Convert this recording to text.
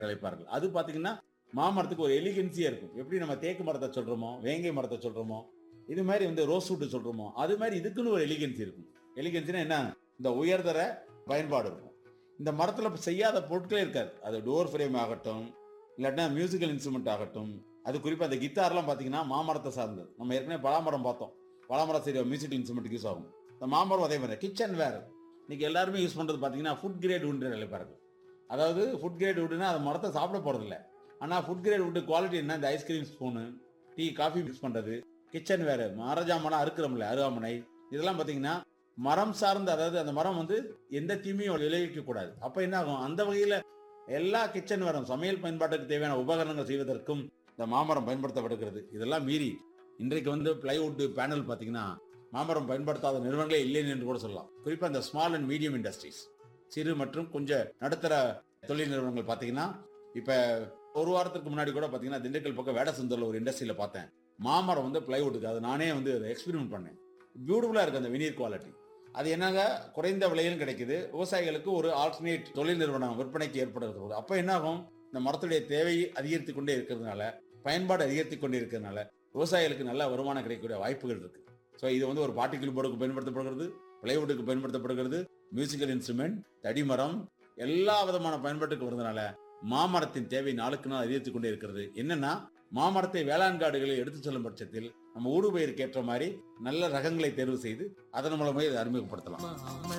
அழைப்பார்கள் அது பாத்தீங்கன்னா மாமரத்துக்கு ஒரு எலிகன்சியா இருக்கும் எப்படி நம்ம தேக்கு மரத்தை சொல்றோமோ வேங்கை மரத்தை சொல்றோமோ இது மாதிரி வந்து ரோஸ் வுட் சொல்றோமோ அது மாதிரி இதுக்குன்னு ஒரு எலிகன்சி இருக்கும் எலிகன்சினா என்ன இந்த உயர்தர பயன்பாடு இருக்கும் இந்த மரத்துல செய்யாத பொருட்களே இருக்காது அது டோர் ஃப்ரேம் ஆகட்டும் இல்லாட்டினா மியூசிக்கல் இன்ஸ்ட்ருமெண்ட் ஆகட்டும் அது குறிப்பா அந்த கித்தார்லாம் பாத்தீங்கன்னா மாமரத்தை சார்ந்தது நம்ம ஏற்கனவே பலாமரம் பார்த்தோம் பலாமரம் சரி மியூசிக்கல் இன்ஸ்ட்ருமெண்ட்டுக்கு யூஸ் ஆகும் இந்த மாமரம் அதே மாதிரி கிச்சன் வேர் இன்னைக்கு எல்லாருமே யூஸ் பண்றது பாத்தீங்கன்னா ஃபுட் கிரேட் உண்டு நிலைப்பார்கள் அதாவது ஃபுட் கிரேட் வுட்னா அது மரத்தை சாப்பிட போறது இல்ல ஆனா ஃபுட் கிரேட் வுட் குவாலிட்டி என்ன இந்த ice cream spoon tea coffee use பண்றது கிச்சன் வேறு மரஜாமலாம் அறுக்கிறோம்ல அருவாமனை இதெல்லாம் பாத்தீங்கன்னா மரம் சார்ந்த அதாவது அந்த மரம் வந்து எந்த தீமையும் விளைவிக்க கூடாது அப்ப என்ன ஆகும் அந்த வகையில எல்லா கிச்சன் வேறும் சமையல் பயன்பாட்டுக்கு தேவையான உபகரணங்கள் செய்வதற்கும் இந்த மாமரம் பயன்படுத்தப்படுகிறது இதெல்லாம் மீறி இன்றைக்கு வந்து பிளைவுட் பேனல் பாத்தீங்கன்னா மாமரம் பயன்படுத்தாத நிறுவனங்களே இல்லைன்னு என்று கூட சொல்லலாம் குறிப்பா இந்த ஸ்மால் அண்ட் மீடியம் இண்டஸ்ட்ரீஸ் சிறு மற்றும் கொஞ்சம் நடுத்தர தொழில் நிறுவனங்கள் பாத்தீங்கன்னா இப்ப ஒரு வாரத்துக்கு முன்னாடி கூட பாத்தீங்கன்னா திண்டுக்கல் பக்கம் வேடசுந்தர்ல ஒரு இண்டஸ்ட்ரியில பார்த்தேன் மாமரம் வந்து பிளைவுட்டுக்கு அது நானே வந்து எக்ஸ்பெரிமெண்ட் பண்ணேன் பியூட்டிஃபுல்லா இருக்கு அந்த வினீர் குவாலிட்டி அது என்னங்க குறைந்த விலையிலும் கிடைக்குது விவசாயிகளுக்கு ஒரு ஆல்டர்னேட் தொழில் நிறுவனம் விற்பனைக்கு ஏற்படுகிறது அப்ப என்ன ஆகும் இந்த மரத்துடைய தேவை அதிகரித்து கொண்டே இருக்கிறதுனால பயன்பாடு அதிகரித்து கொண்டே இருக்கிறதுனால விவசாயிகளுக்கு நல்ல வருமானம் கிடைக்கக்கூடிய வாய்ப்புகள் இருக்கு ஸோ இது வந்து ஒரு பார்ட்டிகிள் போர்டுக்கு பயன்படுத்தப்படுகிறது பிளைவுட்டுக்கு பயன்படுத்தப்படுகிறது மியூசிக்கல் இன்ஸ்ட்ருமெண்ட் தடிமரம் எல்லா விதமான பயன்பாட்டுக்கு வருதுனால மாமரத்தின் தேவை நாளுக்கு நாள் அதிகரித்துக் கொண்டே இருக்கிறது என்னன்னா மாமரத்தை வேளாண் காடுகளில் எடுத்து செல்லும் பட்சத்தில் நம்ம ஊடுபயிருக்கு ஏற்ற மாதிரி நல்ல ரகங்களை தேர்வு செய்து அதன் மூலமாக இதை அறிமுகப்படுத்தலாம் மாமர